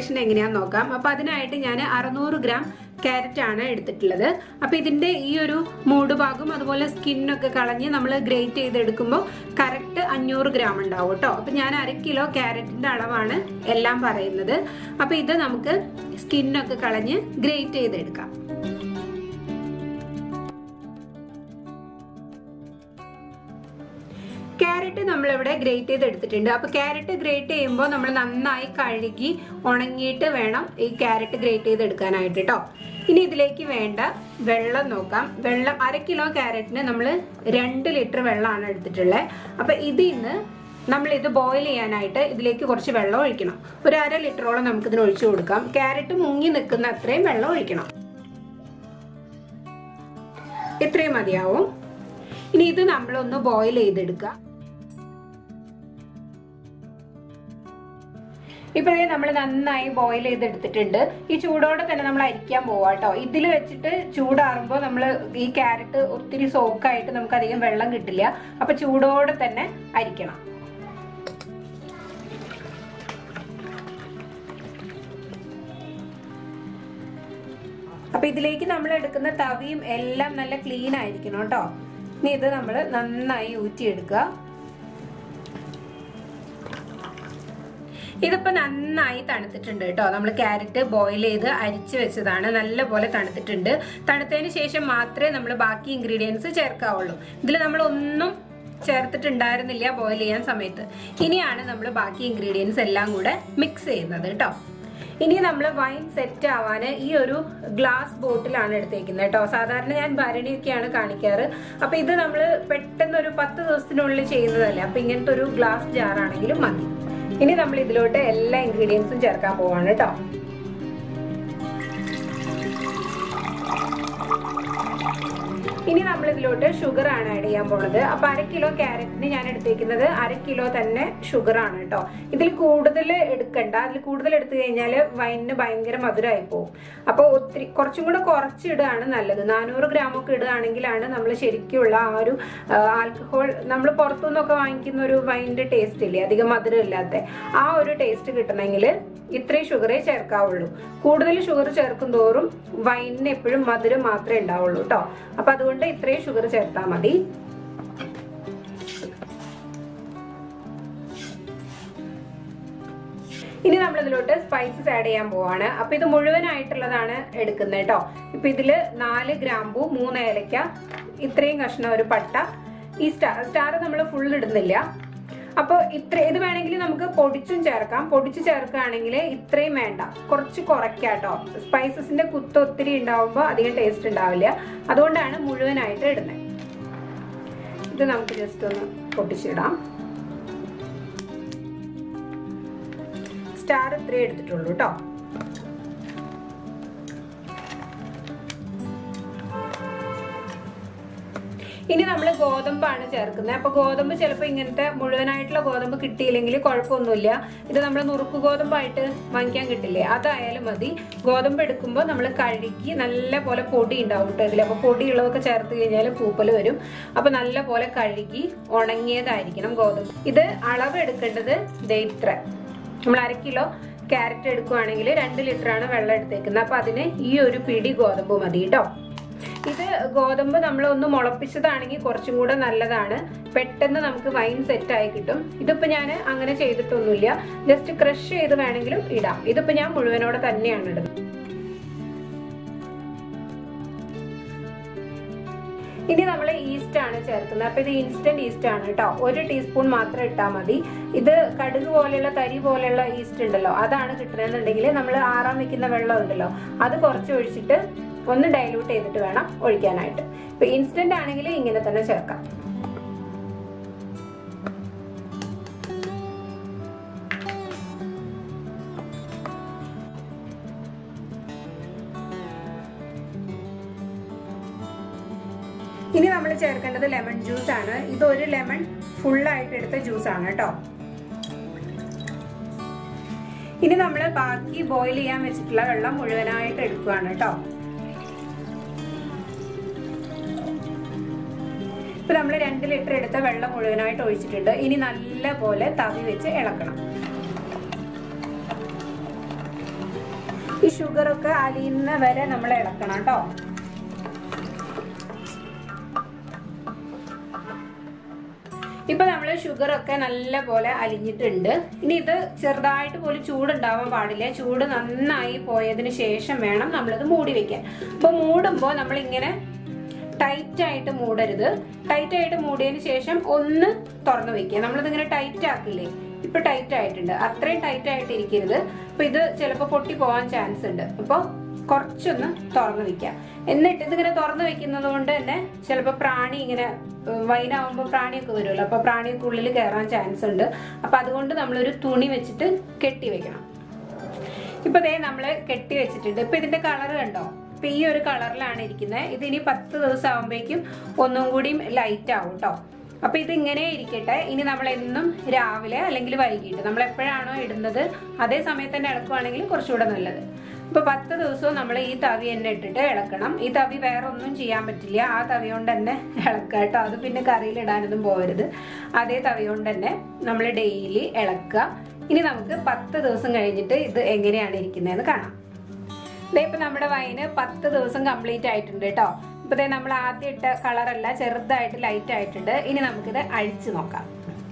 preparation എങ്ങനെയാന്ന് നോക്കാം അപ്പോൾ അതിനായിട്ട് ഞാൻ അറുന്നൂറ് ഗ്രാം ക്യാരറ്റ് ആണ് എടുത്തിട്ടുള്ളത് അപ്പോൾ ഇതിന്റെ ഈ ഒരു മൂട് ഭാഗം അതുപോലെ സ്കിന്നൊക്കെ കളഞ്ഞ് നമ്മൾ ഗ്രേറ്റ് ചെയ്തെടുക്കുമ്പോൾ കറക്റ്റ് അഞ്ഞൂറ് ഗ്രാം ഉണ്ടാവും കേട്ടോ അപ്പോൾ ഞാൻ അര കിലോ ക്യാരറ്റിന്റെ അളവാണ് എല്ലാം പറയുന്നത് അപ്പോൾ ഇത് നമുക്ക് സ്കിന്നൊക്കെ കളഞ്ഞ് ഗ്രേറ്റ് ചെയ്തെടുക്കാം ക്യാരറ്റ് നമ്മളിവിടെ ഗ്രേറ്റ് ചെയ്ത് എടുത്തിട്ടുണ്ട് അപ്പൊ ക്യാരറ്റ് ഗ്രേറ്റ് ചെയ്യുമ്പോൾ നമ്മൾ നന്നായി കഴുകി ഉണങ്ങിയിട്ട് വേണം ഈ ക്യാരറ്റ് ഗ്രേറ്റ് ചെയ്ത് എടുക്കാനായിട്ട് കേട്ടോ ഇനി ഇതിലേക്ക് വേണ്ട വെള്ളം നോക്കാം വെള്ളം അര കിലോ ക്യാരറ്റിന് നമ്മൾ രണ്ട് ലിറ്റർ വെള്ളമാണ് എടുത്തിട്ടുള്ളത് അപ്പൊ ഇതിന്ന് നമ്മൾ ഇത് ബോയിൽ ചെയ്യാനായിട്ട് ഇതിലേക്ക് കുറച്ച് വെള്ളം ഒഴിക്കണം ഒരു അര ലിറ്ററോളം നമുക്ക് ഇതിന് ഒഴിച്ചു കൊടുക്കാം ക്യാരറ്റ് മുങ്ങി നിൽക്കുന്ന അത്രയും വെള്ളം ഒഴിക്കണം ഇത്രയും മതിയാവും ഇനി ഇത് നമ്മളൊന്ന് ബോയിൽ ചെയ്തെടുക്കുക ഇപ്പോഴേ നമ്മൾ നന്നായി ബോയിൽ ചെയ്തെടുത്തിട്ടുണ്ട് ഈ ചൂടോടെ തന്നെ നമ്മൾ അരിക്കാൻ പോവാ കേട്ടോ ഇതിൽ വെച്ചിട്ട് ചൂടാറുമ്പോൾ നമ്മൾ ഈ ക്യാരറ്റ് ഒത്തിരി സോക്കായിട്ട് നമുക്ക് അധികം വെള്ളം കിട്ടില്ല അപ്പൊ ചൂടോടെ തന്നെ അരിക്കണം അപ്പൊ ഇതിലേക്ക് നമ്മൾ എടുക്കുന്ന തവിയും എല്ലാം നല്ല ക്ലീൻ ആയിരിക്കണം കേട്ടോ ഇനി ഇത് നമ്മൾ നന്നായി ഊറ്റിയെടുക്കുക ഇതിപ്പോ നന്നായി തണുത്തിട്ടുണ്ട് കേട്ടോ നമ്മൾ ക്യാരറ്റ് ബോയിൽ ചെയ്ത് അരിച്ചു വെച്ചതാണ് നല്ല പോലെ തണുത്തിട്ടുണ്ട് തണുത്തതിന് ശേഷം മാത്രമേ നമ്മൾ ബാക്കി ഇൻഗ്രീഡിയൻസ് ചേർക്കാവുള്ളൂ ഇതിൽ നമ്മൾ ഒന്നും ചേർത്തിട്ടുണ്ടായിരുന്നില്ല ബോയിൽ ചെയ്യാൻ സമയത്ത് ഇനിയാണ് നമ്മൾ ബാക്കി ഇൻഗ്രീഡിയൻസ് എല്ലാം കൂടെ മിക്സ് ചെയ്യുന്നത് കേട്ടോ ഇനി നമ്മൾ വൈൻ സെറ്റ് ആവാൻ ഈ ഒരു ഗ്ലാസ് ബോട്ടിലാണ് എടുത്തേക്കുന്നത് കേട്ടോ സാധാരണ ഞാൻ ഭരണിയൊക്കെയാണ് കാണിക്കാറ് അപ്പൊ ഇത് നമ്മൾ പെട്ടെന്ന് ഒരു പത്ത് ദിവസത്തിനുള്ളിൽ ചെയ്യുന്നതല്ലേ അപ്പൊ ഇങ്ങനത്തെ ഒരു ഗ്ലാസ് ജാറാണെങ്കിലും മതി ഇനി നമ്മൾ ഇതിലോട്ട് എല്ലാ ഇൻഗ്രീഡിയൻസും ചേർക്കാൻ പോവാണ് കേട്ടോ ഇനി നമ്മൾ ഇതിലോട്ട് ഷുഗർ ആണ് ആഡ് ചെയ്യാൻ പോണത് അപ്പൊ അര കിലോ ക്യാരറ്റിന് ഞാൻ എടുത്തേക്കുന്നത് അര കിലോ തന്നെ ഷുഗർ ആണ് കേട്ടോ ഇതിൽ കൂടുതൽ എടുക്കണ്ട അതിൽ കൂടുതൽ എടുത്തു കഴിഞ്ഞാൽ വൈനിന് ഭയങ്കര മധുരമായി പോകും അപ്പോൾ ഒത്തിരി കുറച്ചും കൂടെ കുറച്ചിടുകയാണ് നല്ലത് നാനൂറ് ഗ്രാം ഒക്കെ ഇടുകയാണെങ്കിലാണ് നമ്മൾ ശരിക്കുള്ള ആ ഒരു ആൽക്കഹോൾ നമ്മൾ പുറത്തുനിന്നൊക്കെ വാങ്ങിക്കുന്ന ഒരു വൈനിന്റെ ടേസ്റ്റ് ഇല്ലേ അധികം മധുരം ഇല്ലാത്ത ആ ഒരു ടേസ്റ്റ് കിട്ടണമെങ്കിൽ ഇത്രയും ഷുഗറേ ചേർക്കാവുള്ളൂ കൂടുതൽ ഷുഗർ ചേർക്കും തോറും വൈനിന് എപ്പോഴും മധുരം മാത്രമേ ഉണ്ടാവുള്ളൂ കേട്ടോ അപ്പൊ അതുകൊണ്ട് ഇത്രയും ഷുഗർ ചേർത്താൽ മതി ഇനി നമ്മൾ ഇതിലോട്ട് സ്പൈസസ് ആഡ് ചെയ്യാൻ പോവാണ് അപ്പൊ ഇത് മുഴുവനായിട്ടുള്ളതാണ് എടുക്കുന്നത് കേട്ടോ ഇപ്പൊ ഇതില് നാല് ഗ്രാമ്പു മൂന്ന് ഏലക്ക ഇത്രയും കഷ്ണം ഒരു പട്ട ഈ സ്റ്റാർ സ്റ്റാർ നമ്മൾ ഫുൾ ഇടുന്നില്ല അപ്പോൾ ഇത്ര ഇത് വേണമെങ്കിൽ നമുക്ക് പൊടിച്ചും ചേർക്കാം പൊടിച്ച് ചേർക്കുകയാണെങ്കിൽ ഇത്രയും വേണ്ട കുറച്ച് കുറയ്ക്കാട്ടോ സ്പൈസസിന്റെ കുത്ത് ഒത്തിരി ഉണ്ടാവുമ്പോൾ അധികം ടേസ്റ്റ് ഉണ്ടാവില്ല അതുകൊണ്ടാണ് മുഴുവനായിട്ട് ഇടുന്നത് ഇത് നമുക്ക് ജസ്റ്റ് ഒന്ന് പൊട്ടിച്ചിടാം സ്റ്റാർ ഇത്രേ എടുത്തിട്ടുള്ളൂ കേട്ടോ ഇനി നമ്മൾ ഗോതമ്പാണ് ചേർക്കുന്നത് അപ്പൊ ഗോതമ്പ് ചിലപ്പോൾ ഇങ്ങനത്തെ മുഴുവനായിട്ടുള്ള ഗോതമ്പ് കിട്ടിയില്ലെങ്കിൽ കുഴപ്പമൊന്നുമില്ല ഇത് നമ്മൾ നുറുക്ക് ഗോതമ്പായിട്ട് വാങ്ങിക്കാൻ കിട്ടില്ലേ അതായാലും മതി ഗോതമ്പ് എടുക്കുമ്പോൾ നമ്മൾ കഴുകി നല്ല പോലെ പൊടി ഉണ്ടാവും കേട്ടോ ഇതിൽ അപ്പോൾ പൊടിയുള്ളതൊക്കെ ചേർത്ത് കഴിഞ്ഞാൽ പൂപ്പൽ വരും അപ്പൊ നല്ല പോലെ കഴുകി ഉണങ്ങിയതായിരിക്കണം ഗോതമ്പ് ഇത് അളവ് എടുക്കേണ്ടത് ദേ ഇത്ര നമ്മൾ അര കിലോ ക്യാരറ്റ് എടുക്കുവാണെങ്കിൽ രണ്ട് ലിറ്ററാണ് വെള്ളം എടുത്തേക്കുന്നത് അപ്പൊ അതിന് ഈ ഒരു പിടി ഗോതമ്പ് മതി കേട്ടോ ഇത് ഗോതമ്പ് നമ്മൾ ഒന്ന് മുളപ്പിച്ചതാണെങ്കിൽ കുറച്ചും കൂടെ നല്ലതാണ് പെട്ടെന്ന് നമുക്ക് വൈൻ സെറ്റ് ആയി കിട്ടും ഇതിപ്പോ ഞാൻ അങ്ങനെ ചെയ്തിട്ടൊന്നുമില്ല ജസ്റ്റ് ക്രഷ് ചെയ്ത് വേണമെങ്കിലും ഇടാം ഇതിപ്പോ ഞാൻ മുഴുവനോടെ തന്നെയാണ് ഇടുന്നത് ഇനി നമ്മൾ ഈസ്റ്റ് ആണ് ചേർക്കുന്നത് അപ്പൊ ഇത് ഇൻസ്റ്റന്റ് ഈസ്റ്റ് ആണ് കേട്ടോ ഒരു ടീസ്പൂൺ മാത്രം ഇട്ടാൽ മതി ഇത് കടുക് പോലെയുള്ള തരി പോലെയുള്ള ഈസ്റ്റ് ഉണ്ടല്ലോ അതാണ് കിട്ടണമെന്നുണ്ടെങ്കിൽ നമ്മൾ ആറാം വെക്കുന്ന വെള്ളം ഉണ്ടല്ലോ അത് കുറച്ച് ഒഴിച്ചിട്ട് ഒന്ന് ഡൈലൂട്ട് ചെയ്തിട്ട് വേണം ഒഴിക്കാനായിട്ട് ഇപ്പൊ ഇൻസ്റ്റന്റ് ആണെങ്കിൽ ഇങ്ങനെ തന്നെ ചേർക്കാം ഇനി നമ്മൾ ചേർക്കേണ്ടത് ലെമൺ ജ്യൂസ് ആണ് ഇത് ഒരു ലെമൺ ഫുള്ളായിട്ട് എടുത്ത ജ്യൂസ് ആണ് കേട്ടോ ഇനി നമ്മൾ ബാക്കി ബോയിൽ ചെയ്യാൻ വെച്ചിട്ടുള്ള വെള്ളം മുഴുവനായിട്ട് എടുക്കുകയാണ് കേട്ടോ ഇപ്പൊ നമ്മൾ രണ്ട് ലിറ്റർ എടുത്ത വെള്ളം മുഴുവനായിട്ട് ഒഴിച്ചിട്ടുണ്ട് ഇനി നല്ല പോലെ തവി വെച്ച് ഇളക്കണം ഈ ഷുഗറൊക്കെ അലിയുന്ന വരെ നമ്മൾ ഇളക്കണം കേട്ടോ ഇപ്പൊ നമ്മള് ഷുഗർ ഒക്കെ നല്ല പോലെ അലിഞ്ഞിട്ടുണ്ട് ഇനി ഇത് ചെറുതായിട്ട് പോലും ചൂടുണ്ടാവാൻ പാടില്ല ചൂട് നന്നായി പോയതിന് ശേഷം വേണം നമ്മളിത് മൂടി വെക്കാൻ അപ്പൊ മൂടുമ്പോൾ നമ്മൾ ഇങ്ങനെ ടൈറ്റ് ആയിട്ട് മൂടരുത് ടൈറ്റ് ആയിട്ട് മൂടിയതിന് ശേഷം ഒന്ന് തുറന്നു വെക്കുക നമ്മളിത് ഇങ്ങനെ ടൈറ്റ് ആക്കില്ലേ ഇപ്പൊ ടൈറ്റ് ആയിട്ടുണ്ട് അത്രയും ടൈറ്റ് ആയിട്ട് ഇരിക്കരുത് അപ്പൊ ഇത് ചിലപ്പോൾ പൊട്ടി പോകാൻ ചാൻസ് ഉണ്ട് അപ്പോൾ കുറച്ചൊന്ന് തുറന്നു വെക്കാം എന്നിട്ട് ഇതിങ്ങനെ തുറന്നു വെക്കുന്നത് കൊണ്ട് തന്നെ ചിലപ്പോൾ പ്രാണി ഇങ്ങനെ വൈനാവുമ്പോൾ പ്രാണിയൊക്കെ വരുമല്ലോ അപ്പൊ പ്രാണിയൊക്കെ ഉള്ളിൽ കയറാൻ ചാൻസ് ഉണ്ട് അപ്പൊ അതുകൊണ്ട് നമ്മളൊരു തുണി വെച്ചിട്ട് കെട്ടി വെക്കണം ഇപ്പൊ ദേ നമ്മള് കെട്ടി വെച്ചിട്ടുണ്ട് ഇപ്പൊ ഇതിന്റെ കളർ കണ്ടോ ഇപ്പൊ ഈ ഒരു കളറിലാണ് ഇരിക്കുന്നത് ഇത് ഇനി പത്ത് ദിവസം ആകുമ്പോഴേക്കും ഒന്നും കൂടിയും ലൈറ്റ് ആവും കേട്ടോ അപ്പൊ ഇത് ഇങ്ങനെ ഇരിക്കട്ടെ ഇനി നമ്മൾ എന്നും രാവിലെ അല്ലെങ്കിൽ വൈകിട്ട് നമ്മൾ എപ്പോഴാണോ ഇടുന്നത് അതേ സമയത്ത് തന്നെ ഇളക്കുവാണെങ്കിൽ കുറച്ചുകൂടെ നല്ലത് അപ്പൊ പത്ത് ദിവസവും നമ്മൾ ഈ തവി തന്നെ ഇട്ടിട്ട് ഇളക്കണം ഈ തവി വേറെ ഒന്നും ചെയ്യാൻ പറ്റില്ല ആ തവി കൊണ്ട് തന്നെ ഇളക്കുക കേട്ടോ അത് പിന്നെ കറിയിൽ ഇടാനൊന്നും പോകരുത് അതേ തവി കൊണ്ട് തന്നെ നമ്മൾ ഡെയിലി ഇളക്കുക ഇനി നമുക്ക് പത്ത് ദിവസം കഴിഞ്ഞിട്ട് ഇത് എങ്ങനെയാണ് ഇരിക്കുന്നതെന്ന് കാണാം ദേ ഇപ്പൊ നമ്മുടെ വൈന് പത്ത് ദിവസം കംപ്ലീറ്റ് ആയിട്ടുണ്ട് കേട്ടോ ഇപ്പൊ ദേ നമ്മൾ ആദ്യം ഇട്ട കളറല്ല ചെറുതായിട്ട് ലൈറ്റ് ആയിട്ടുണ്ട് ഇനി നമുക്കിത് അഴിച്ചു നോക്കാം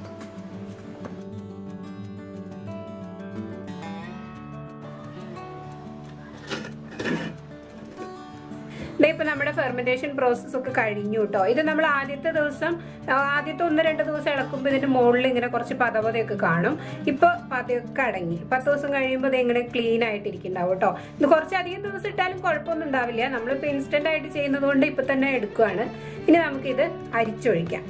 ദേ ഇപ്പൊ നമ്മുടെ ഫെർമെന്റേഷൻ പ്രോസസ് ഒക്കെ കഴിഞ്ഞു കേട്ടോ ഇത് നമ്മൾ ആദ്യത്തെ ദിവസം ആ, ആദ്യത്തെ ഒന്ന് രണ്ട് ദിവസം ഇളക്കുമ്പോൾ ഇതിന്റെ മുകളിൽ ഇങ്ങനെ കുറച്ച് പതപതയൊക്കെ കാണും ഇപ്പൊ പതയൊക്കെ അടങ്ങി പത്ത് ദിവസം കഴിയുമ്പോൾ ഇത് ഇങ്ങനെ ക്ലീൻ ആയിട്ടിരിക്കുന്നുണ്ടാവും കേട്ടോ ഇത് കുറച്ചധികം ദിവസം ഇട്ടാലും കുഴപ്പമൊന്നും ഉണ്ടാവില്ല നമ്മളിപ്പോ ഇൻസ്റ്റന്റ് ആയിട്ട് ചെയ്യുന്നത് കൊണ്ട് ഇപ്പൊ തന്നെ എടുക്കുവാണ് ഇനി നമുക്കിത് അരിച്ചൊഴിക്കാം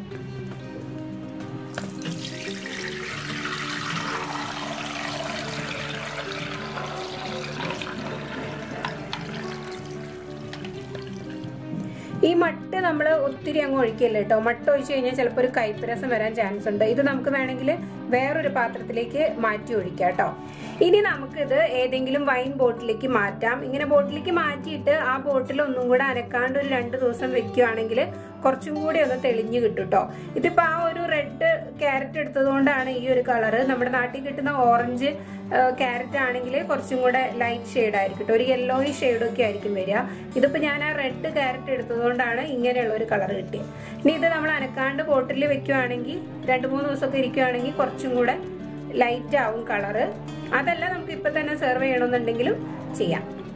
ഈ മട്ട് നമ്മൾ ഒത്തിരി അങ്ങ് ഒഴിക്കല്ലേ കേട്ടോ മട്ട് ഒഴിച്ചു കഴിഞ്ഞാൽ ചിലപ്പോൾ ഒരു കയ്പരസം വരാൻ ചാൻസ് ഉണ്ട് ഇത് നമുക്ക് വേണമെങ്കിൽ വേറൊരു പാത്രത്തിലേക്ക് മാറ്റി ഒഴിക്കാം കേട്ടോ ഇനി നമുക്കിത് ഏതെങ്കിലും വൈൻ ബോട്ടിലേക്ക് മാറ്റാം ഇങ്ങനെ ബോട്ടിലേക്ക് മാറ്റിയിട്ട് ആ ബോട്ടിൽ ഒന്നും കൂടെ അനക്കാണ്ട് ഒരു രണ്ട് ദിവസം വെക്കുകയാണെങ്കിൽ കുറച്ചും കൂടി ഒന്ന് തെളിഞ്ഞു കിട്ടും കേട്ടോ ഇതിപ്പോ ആ ഒരു റെഡ് ക്യാരറ്റ് എടുത്തത് കൊണ്ടാണ് ഈ ഒരു കളറ് നമ്മുടെ നാട്ടിൽ കിട്ടുന്ന ഓറഞ്ച് ക്യാരറ്റ് ആണെങ്കിൽ കുറച്ചും കൂടെ ലൈറ്റ് ഷെയ്ഡ് ആയിരിക്കും കേട്ടോ ഒരു യെല്ലോയി ഷെയ്ഡൊക്കെ ആയിരിക്കും വരിക ഇതിപ്പോ ഞാൻ ആ റെഡ് ക്യാരറ്റ് എടുത്തതുകൊണ്ടാണ് ഇങ്ങനെയുള്ള ഒരു കളർ കിട്ടിയത് ഇനി ഇത് നമ്മൾ അനക്കാണ്ട് ബോട്ടിൽ വെക്കുവാണെങ്കിൽ രണ്ട് മൂന്ന് ദിവസമൊക്കെ ഇരിക്കുവാണെങ്കിൽ കുറച്ചും കൂടെ ലൈറ്റ് ആവും കളറ് അതല്ല നമുക്ക് ഇപ്പൊ തന്നെ സെർവ് ചെയ്യണമെന്നുണ്ടെങ്കിലും ചെയ്യാം